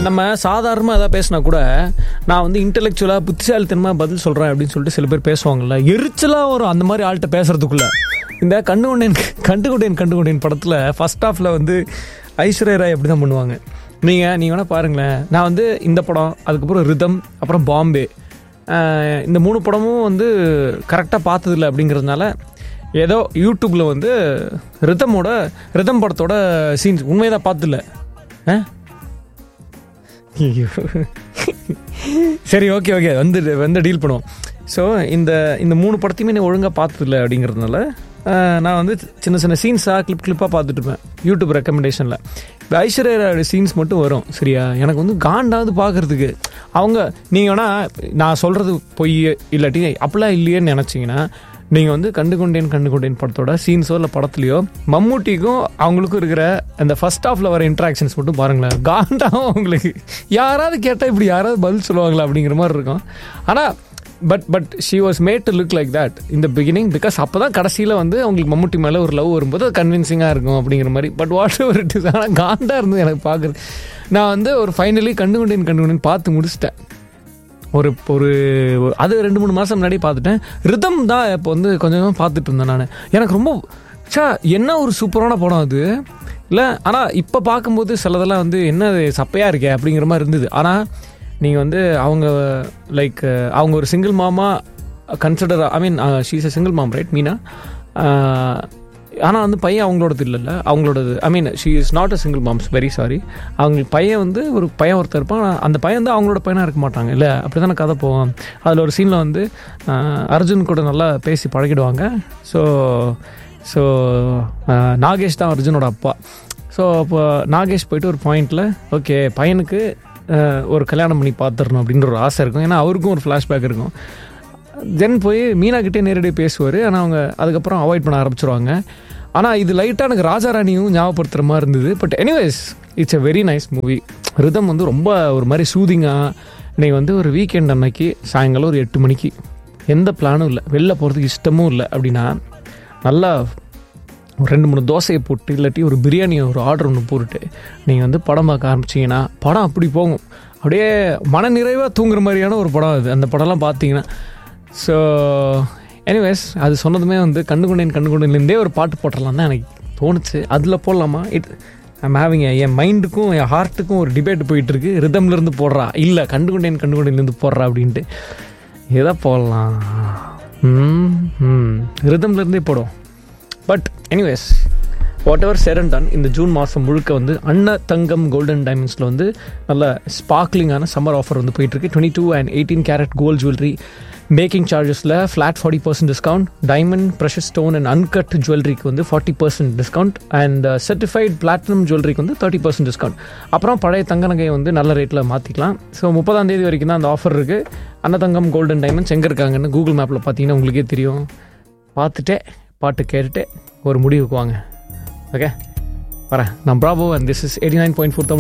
நம்ம சாதாரணமாக எதாவது பேசினா கூட நான் வந்து இன்டெலெக்சுவலாக புத்திசாலித்தனமாக பதில் சொல்கிறேன் அப்படின்னு சொல்லிட்டு சில பேர் பேசுவாங்கல்ல எரிச்சலாக வரும் அந்த மாதிரி ஆள்கிட்ட பேசுறதுக்குள்ள இந்த கண்டுகொண்டேன் கண்டுகொண்டேன் கண்டுகொண்டேன் படத்தில் ஃபர்ஸ்ட் ஹாஃபில் வந்து ஐஸ்வர்யா ராய் அப்படி தான் பண்ணுவாங்க நீங்கள் நீங்கள் வேணால் பாருங்களேன் நான் வந்து இந்த படம் அதுக்கப்புறம் ரிதம் அப்புறம் பாம்பே ஆஹ் இந்த மூணு படமும் வந்து கரெக்டாக பார்த்ததில்ல அப்படிங்கிறதுனால ஏதோ யூடியூப்பில் வந்து ரிதமோட ரிதம் படத்தோட சீன்ஸ் உண்மையாக பார்த்ததில்ல ஆ ஐயோ. சரி ஓகே ஓகே வந்து வந்து டீல் பண்ணுவோம் ஸோ இந்த இந்த மூணு படத்தையுமே நான் ஒழுங்காக பார்த்ததில்ல அப்படிங்கிறதுனால ஆஹ், நான் வந்து சின்ன சின்ன சீன்ஸாக கிளிப் கிளிப்பாக பார்த்துட்டு இருப்பேன் யூடியூப் ரெக்கமெண்டேஷனில் இப்போ ஐஸ்வர்யா சீன்ஸ் மட்டும் வரும் சரியா எனக்கு வந்து காண்டாவது பார்க்கறதுக்கு அவங்க நீங்கள் வேணால் நான் சொல்கிறது பொய் இல்லாட்டி அப்படிலாம் இல்லையேன்னு நினச்சிங்கன்னா நீங்கள் வந்து கண்டு கொண்டேன் கண்டு கொண்டேன் படத்தோட சீன்ஸோ இல்லை படத்துலையோ மம்மூட்டிக்கும் அவங்களுக்கும் இருக்கிற அந்த ஃபர்ஸ்ட் ஹாஃபில் வர இன்ட்ராக்ஷன்ஸ் மட்டும் பாருங்களேன் காண்டாகும் அவங்களுக்கு யாராவது கேட்டால் இப்படி யாராவது பதில் சொல்லுவாங்களா அப்படிங்கிற மாதிரி இருக்கும் ஆனால் but but she was made to look like that இந்த பிகினிங் பிகாஸ் அப்போ தான் கடைசியில் வந்து அவங்களுக்கு மம்முட்டி மேலே ஒரு லவ் வரும்போது அது கன்வின்சிங்காக இருக்கும் அப்படிங்கிற மாதிரி but whatever it is ஆனால் காண்டாக இருந்தது எனக்கு பார்க்குறது நான் வந்து ஒரு ஃபைனலி கண்டு கொண்டேன் கண்டு கொண்டேன் பார்த்து முடிச்சிட்டேன் ஒரு ஒரு ஒரு- அது ரெண்டு மூணு மாதம் முன்னாடி பார்த்துட்டேன் ரிதம் தான் இப்போ வந்து கொஞ்சம் கொஞ்சமாக பார்த்துட்டு இருந்தேன் நான் எனக்கு ரொம்ப ச்சா என்ன ஒரு சூப்பரான படம் அது இல்லை ஆனால் இப்போ பார்க்கும்போது சிலதெல்லாம் வந்து என்ன இது சப்பையாக இருக்கே அப்படிங்கிற மாதிரி இருந்தது ஆனால் நீங்கள் வந்து அவங்க லைக் அவங்க ஒரு சிங்கிள் மாமா consider I mean she's a single mom right Meena ஆனால் வந்து பையன் அவங்களோடது இல்லைல்ல அவங்களோடது I mean she is not a single moms very sorry அவங்க பையன் வந்து ஒரு பையன் ஒருத்தர் இருப்பான் ஆனா அந்த பையன் வந்து அவங்களோட பையனாக இருக்க மாட்டாங்க இல்லை அப்படி தானே கதை போவோம் அதில் ஒரு சீனில் வந்து ஆஹ், அர்ஜுன் கூட நல்லா பேசி பழகிடுவாங்க ஸோ ஸோ நாகேஷ் தான் அர்ஜுனோட அப்பா ஸோ அப்போ நாகேஷ் போயிட்டு ஒரு பாயிண்டில் ஓகே பையனுக்கு ஆஹ், ஒரு கல்யாணம் பண்ணி பார்த்துடணும் அப்படின்ற ஒரு ஆசை இருக்கும் ஏன்னா அவருக்கும் ஒரு ஃப்ளாஷ்பேக் இருக்கும் தென் போய் மீனா கிட்டே நேரடியாக பேசுவார் ஆனால் அவங்க அதுக்கப்புறம் அவாய்ட் பண்ண ஆரம்பிச்சிருவாங்க ஆனால் இது லைட்டாக எனக்கு ராஜாராணியும் ஞாபகப்படுத்துகிற மாதிரி இருந்தது but anyways it's a very nice movie Rhythm வந்து ரொம்ப ஒரு மாதிரி சூதிங்காக இன்னைக்கு வந்து ஒரு வீக்கெண்ட் அன்னைக்கு சாயங்காலம் ஒரு எட்டு மணிக்கு எந்த பிளானும் இல்லை வெளில போகிறதுக்கு இஷ்டமும் இல்லை அப்படின்னா நல்லா ஒரு ரெண்டு மூணு தோசையை போட்டு இல்லாட்டி ஒரு பிரியாணி ஒரு ஆர்டர் ஒன்று போட்டுட்டு நீங்கள் வந்து படம் பார்க்க ஆரம்பிச்சிங்கன்னா படம் அப்படி போகும் அப்படியே மன நிறைவாக தூங்குற மாதிரியான ஒரு படம் அது அந்த படம்லாம் பார்த்தீங்கன்னா ஸோ எனிவேஸ் அது சொன்னதுமே வந்து கண்டுகொண்டேன் கண்டுகொண்டேன்லேருந்தே ஒரு பாட்டு போட்டுடலாம் தான் எனக்கு தோணுச்சு அதில் போடலாமா இட் ஐம் ஹேவிங் என் மைண்டுக்கும் என் ஹார்ட்டுக்கும் ஒரு டிபேட் போயிட்டுருக்கு ரிதம்லேருந்து போடுறா இல்லை கண்டுகொண்டேன் கண்டுகொண்டேன்லேருந்து போடுறா அப்படின்ட்டு எதை போடலாம் ம் ம் ரிதம்லேருந்தே போடும் but anyways whatever said and done இந்த ஜூன் மாதம் முழுக்க வந்து அன்ன தங்கம் கோல்டன் டைமண்ட்ஸில் வந்து நல்ல ஸ்பார்க்லிங்கான சம்மர் ஆஃபர் வந்து போயிட்டுருக்கு twenty two and eighteen carat gold jewellery making சார்ஜஸில் flat forty percent discount diamond precious stone and uncut ஜுவல்லரிக்கு வந்து forty percent discount and certified platinum ஜுவல்லரிக்கு வந்து தேர்ட்டி பர்சன்ட் டிஸ்கவுண்ட் அப்புறம் பழைய தங்க நகையை வந்து நல்ல ரேட்டில் மாற்றிக்கலாம் ஸோ முப்பதாம் தேதி வரைக்கும் தான் அந்த ஆஃபர் இருக்குது அன்னதங்கம் கோல்டன் டைமண்ட்ஸ் எங்கே இருக்காங்கன்னு கூகுள் மேப்பில் பார்த்தீங்கன்னா உங்களுக்கே தெரியும் பார்த்துட்டே பாட்டு கேட்டுட்டு ஒரு முடிவுக்கு வாங்க ஓகே வரேன் நான் Bravo and this is eighty nine point four